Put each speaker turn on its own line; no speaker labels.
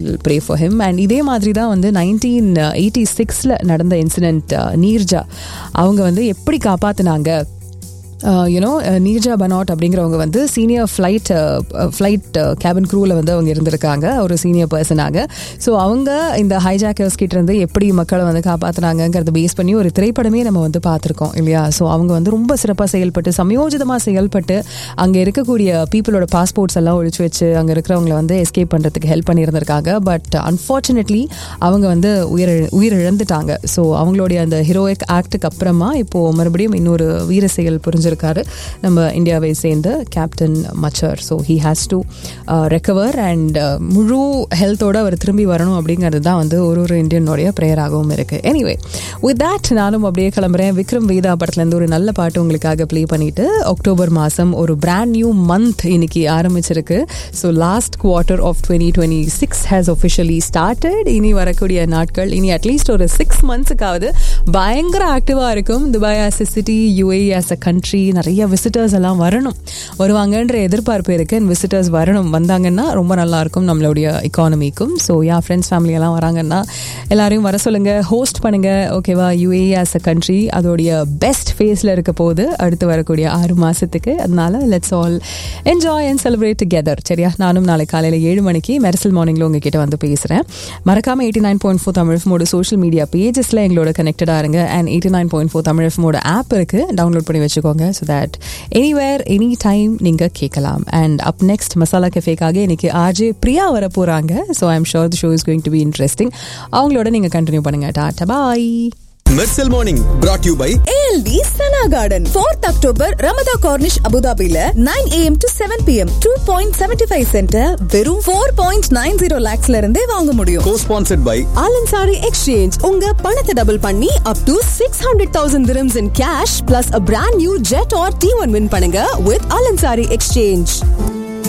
pray for him and இதே மாதிரி தான் வந்து நைன்டீன் எயிட்டி சிக்ஸில் நடந்த இன்சிடெண்ட் நீர்ஜா அவங்க வந்து எப்படி காப்பாற்றினாங்க யூனோ நீர்ஜா பனாட் அப்படிங்கிறவங்க வந்து சீனியர் ஃப்ளைட் ஃப்ளைட் கேபின் க்ரூவில் வந்து அவங்க இருந்திருக்காங்க ஒரு சீனியர் பர்சனாக ஸோ அவங்க இந்த ஹைஜாக்கர்ஸ் கிட்ட இருந்து எப்படி மக்களை வந்து காப்பாற்றினாங்கிறத பேஸ் பண்ணி ஒரு திரைப்படமே நம்ம வந்து பார்த்துருக்கோம் இல்லையா ஸோ அவங்க வந்து ரொம்ப சிறப்பாக செயல்பட்டு சமயோஜிதமாக செயல்பட்டு அங்கே இருக்கக்கூடிய பீப்புளோட பாஸ்போர்ட்ஸ் எல்லாம் ஒழிச்சு வச்சு அங்கே இருக்கிறவங்கள வந்து எஸ்கேப் பண்ணுறதுக்கு ஹெல்ப் பண்ணியிருந்திருக்காங்க பட் அன்ஃபார்ச்சுனேட்லி அவங்க வந்து உயிர் உயிர் இழந்துட்டாங்க ஸோ அவங்களுடைய அந்த ஹீரோயிக் ஆக்டுக்கு அப்புறமா இப்போது மறுபடியும் இன்னொரு வீர செயல் புரிஞ்சிருக்காரு நம்ம இந்தியாவை சேர்ந்த கேப்டன் மச்சர் so he has to recover and முழு ஹெல்த்தோட அவர் திரும்பி வரணும் அப்படிங்கிறது தான் வந்து ஒரு ஒரு இந்தியனுடைய ப்ரேயராகவும் இருக்குது எனிவே வித் தேட் நானும் அப்படியே கிளம்புறேன் விக்ரம் வேதா படத்துலேருந்து ஒரு நல்ல பாட்டு உங்களுக்காக ப்ளே பண்ணிட்டு அக்டோபர் மாதம் ஒரு பிராண்ட் நியூ மந்த் இன்னைக்கு ஆரம்பிச்சிருக்கு so last quarter of twenty twenty six has officially started இனி வரக்கூடிய நாட்கள் இனி அட்லீஸ்ட் ஒரு சிக்ஸ் மந்த்ஸுக்காவது பயங்கர ஆக்டிவாக இருக்கும் Dubai as a city UAE as a country நிறைய விசிட்டர்ஸ் எல்லாம் வரணும் வருவாங்கன்ற எதிர்பார்ப்பு இருக்கு அண்ட் விசிட்டர்ஸ் வரணும் வந்தாங்கன்னா ரொம்ப நல்லா இருக்கும் நம்மளுடைய எக்கானமிக்கும் ஸோ யா ஃப்ரெண்ட்ஸ் ஃபேமிலி எல்லாம் வராங்கன்னா எல்லாரையும் வர சொல்லுங்க ஹோஸ்ட் பண்ணுங்க ஓகேவா யூஏ ஆஸ் அ கண்ட்ரி அதோடைய பெஸ்ட் ஃபேஸில் இருக்க போது அடுத்து வரக்கூடிய ஆறு மாசத்துக்கு அதனால let's all enjoy and celebrate together சரியா நானும் நாளை காலையில் ஏழு மணிக்கு மெர்சல் மார்னிங்கில் உங்ககிட்ட வந்து பேசுகிறேன் மறக்காம eighty nine point four Tamil மோட சோஷியல் மீடியா பேஜஸில் எங்களோட கனெக்டடாக இருங்க and eighty nine point four Tamil மோட ஆப் இருக்கு டவுன்லோட் பண்ணி வச்சுக்கோங்க so that anywhere any time நீங்கள் கேட்கலாம் அண்ட் அப் நெக்ஸ்ட் மசாலா கெஃபேக்காக இன்னைக்கு ஆர்ஜே பிரியா வர போகிறாங்க so I am sure the show is going to be interesting அவங்களோட நீங்கள் கண்டினியூ பண்ணுங்க tata bye
Mersal morning brought you by
ALD Sana Garden 4th October Ramada Corniche அபுதாபில 9 am to 7 pm 2.75 சென்டர் வெறும் 4.90 லாக்ஸ்ல இருந்தே வாங்க முடியும்
co sponsored by
Al Ansari exchange உங்க பணத்தை டபுள் பண்ணி up to six hundred thousand dirhams in cash plus a brand new jet or T1 win பண்ணுங்க with ஆலன்சாரி எக்ஸ்சேஞ்ச்